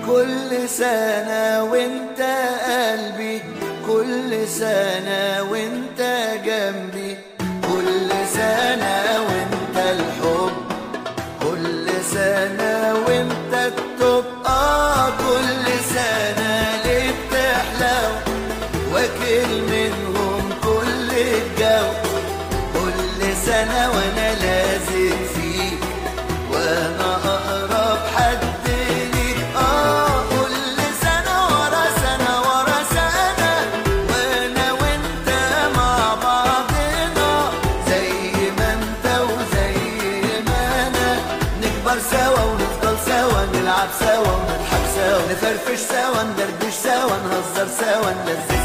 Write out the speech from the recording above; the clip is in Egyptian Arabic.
كل سنة وانت قلبي كل سنة وانت جنبي كل سنة وانت الحب كل سنة وانت التوب اه كل سنة ليه بتحلو واكل منهم كل الجو كل سنة وانا لازق فيك وانا اقرب حد ليك اه كل سنة ورا سنة ورا سنة وانا وانت مع بعضنا زي ما انت وزي ما انا نكبر سوا ونفضل سوا نلعب سوا ونضحك سوا نفرفش سوا ندردش سوا نهزر سوا نلذذ